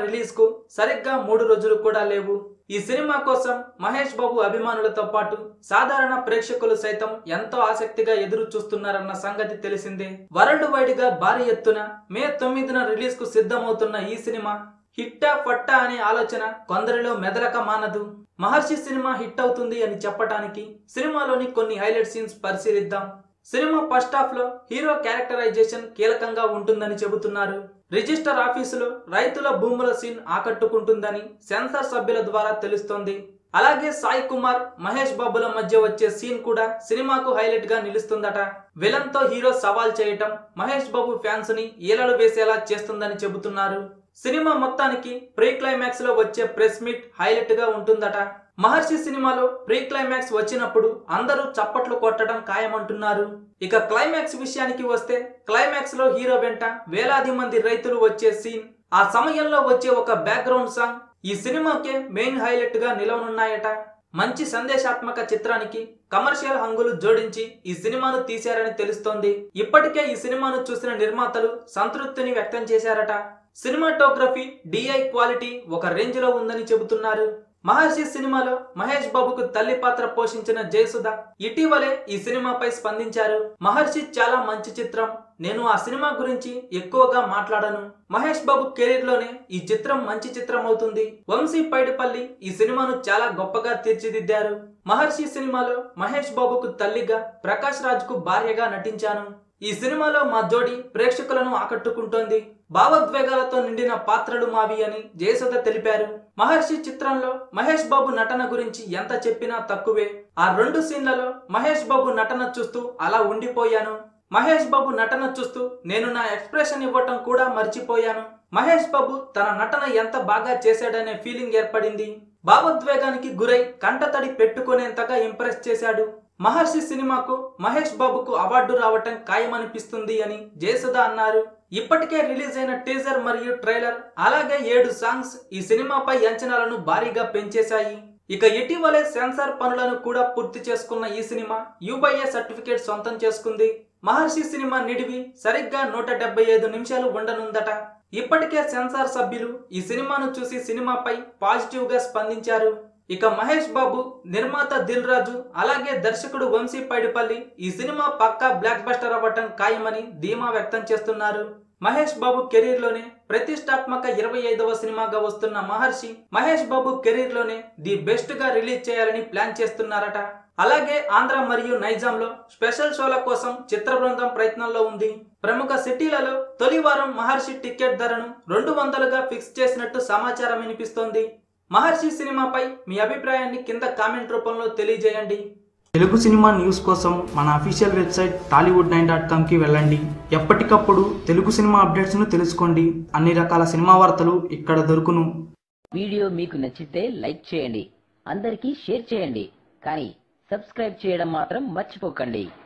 release కు సరిగ్గా మూడు రోజులు కూడా లేవు ఈ సినిమా కోసం మహేష్ బాబు అభిమానులతో పాటు సాధారణ ప్రేక్షకులు సైతం ఎంతో ఆసక్తిగా ఎదురు చూస్తున్నారన్న సంగతి తెలిసిందే వరల్డ్ వైడ్ గా భారీ ఎత్తున మే తొమ్మిదిన రిలీజ్ కు సిద్ధమవుతున్న ఈ సినిమా హిట్టా ఫట్టా అనే ఆలోచన కొందరిలో మెదలక మానదు మహర్షి సినిమా హిట్ అవుతుంది అని చెప్పటానికి సినిమాలోని కొన్ని హైలైట్ సీన్స్ పరిశీలిద్దాం సినిమా ఫస్ట్ హాఫ్ లో హీరో క్యారెక్టరైజేషన్ కీలకంగా ఉంటుందని చెబుతున్నారు రిజిస్టర్ ఆఫీసులో రైతుల భూముల సీన్ ఆకట్టుకుంటుందని సెన్సార్ సభ్యుల ద్వారా తెలుస్తోంది అలాగే సాయి కుమార్ మహేష్ బాబుల మధ్య వచ్చే సీన్ కూడా సినిమాకు హైలైట్ గా నిలుస్తుందట విలన్ తో హీరో సవాల్ చేయటం మహేష్ బాబు ఫ్యాన్స్ ని ఈలలు వేసేలా చేస్తుందని చెబుతున్నారు సినిమా మొత్తానికి ప్రీ క్లైమాక్స్ లో వచ్చే ప్రెస్ మీట్ హైలైట్ గా ఉంటుందట మహర్షి సినిమాలో ప్రీ క్లైమాక్స్ వచ్చినప్పుడు అందరూ చప్పట్లు కొట్టడం ఖాయమంటున్నారు ఇక క్లైమాక్స్ విషయానికి వస్తే క్లైమాక్స్ లో హీరో వెంట వేలాది మంది రైతులు వచ్చే సీన్ ఆ సమయంలో వచ్చే ఒక బ్యాక్గ్రౌండ్ సాంగ్ ఈ సినిమాకే మెయిన్ హైలైట్ గా నిలవనున్నాయట మంచి సందేశాత్మక చిత్రానికి కమర్షియల్ హంగులు జోడించి ఈ సినిమాను తీశారని తెలుస్తోంది ఇప్పటికే ఈ సినిమాను చూసిన నిర్మాతలు సంతృప్తిని వ్యక్తం చేశారట సినిమాటోగ్రఫీ డిఐ క్వాలిటీ ఒక రేంజ్ లో ఉందని చెబుతున్నారు మహర్షి సినిమాలో మహేష్ బాబుకు తల్లి పాత్ర పోషించిన జయసుధ ఇటీవలే ఈ సినిమాపై స్పందించారు మహర్షి చాలా మంచి చిత్రం నేను ఆ సినిమా గురించి ఎక్కువగా మాట్లాడను మహేష్ బాబు కెరీర్ లోనే ఈ చిత్రం మంచి చిత్రం అవుతుంది వంశీ పైడిపల్లి ఈ సినిమాను చాలా గొప్పగా తీర్చిదిద్దారు మహర్షి సినిమాలో మహేష్ బాబుకు తల్లిగా ప్రకాష్ రాజ్ కు భార్యగా నటించాను ఈ సినిమాలో మా జోడి ప్రేక్షకులను ఆకట్టుకుంటోంది భావోద్వేగాలతో నిండిన పాత్రలు మావి అని జయసుధ తెలిపారు మహర్షి చిత్రంలో మహేష్ బాబు నటన గురించి ఎంత చెప్పినా తక్కువే ఆ రెండు సీన్లలో మహేష్ బాబు నటన చూస్తూ అలా ఉండిపోయాను మహేష్ బాబు నటన చూస్తూ నేను నా ఎక్స్ప్రెషన్ ఇవ్వటం కూడా మర్చిపోయాను మహేష్ బాబు తన నటన ఎంత బాగా చేశాడనే ఫీలింగ్ ఏర్పడింది భావోద్వేగానికి గురై కంటతడి పెట్టుకునేంతగా ఇంప్రెస్ చేశాడు మహర్షి సినిమాకు మహేష్ బాబుకు అవార్డు రావటం ఖాయమనిపిస్తుంది అని జయసుధ అన్నారు ఇప్పటికే రిలీజ్ అయిన టీజర్ మరియు ట్రైలర్ అలాగే ఏడు సాంగ్స్ ఈ సినిమాపై అంచనాలను భారీగా పెంచేశాయి ఇక ఇటీవలే సెన్సార్ పనులను కూడా పూర్తి చేసుకున్న ఈ సినిమా యూబైఏ సర్టిఫికేట్ సొంతం చేసుకుంది మహర్షి సినిమా నిడివి సరిగ్గా నూట డెబ్బై ఐదు నిమిషాలు ఉండనుందట ఇప్పటికే సెన్సార్ సభ్యులు ఈ సినిమాను చూసి సినిమాపై పాజిటివ్ గా స్పందించారు ఇక మహేష్ బాబు నిర్మాత దిల్ రాజు అలాగే దర్శకుడు వంశీ పైడిపల్లి ఈ సినిమా పక్కా బ్లాక్ బస్టర్ అవ్వటం ఖాయమని ధీమా వ్యక్తం చేస్తున్నారు మహేష్ బాబు కెరీర్ లోనే ప్రతిష్టాత్మక ఇరవై ఐదవ సినిమాగా వస్తున్న మహర్షి మహేష్ బాబు కెరీర్ లోనే ది బెస్ట్ గా రిలీజ్ చేయాలని ప్లాన్ చేస్తున్నారట అలాగే ఆంధ్ర మరియు నైజాంలో స్పెషల్ షోల కోసం చిత్ర బృందం ప్రయత్నంలో ఉంది ప్రముఖ సిటీలలో తొలి వారం మహర్షి టికెట్ ధరను రెండు వందలుగా ఫిక్స్ చేసినట్టు సమాచారం వినిపిస్తోంది మహర్షి సినిమాపై మీ అభిప్రాయాన్ని కింద కామెంట్ రూపంలో తెలియజేయండి తెలుగు సినిమా న్యూస్ కోసం మన official website Tollywood nine dot కామ్కి వెళ్ళండి ఎప్పటికప్పుడు తెలుగు సినిమా అప్డేట్స్ను తెలుసుకోండి అన్ని రకాల సినిమా వార్తలు ఇక్కడ దొరుకును వీడియో మీకు నచ్చితే లైక్ చేయండి అందరికీ షేర్ చేయండి కానీ సబ్స్క్రైబ్ చేయడం మాత్రం మర్చిపోకండి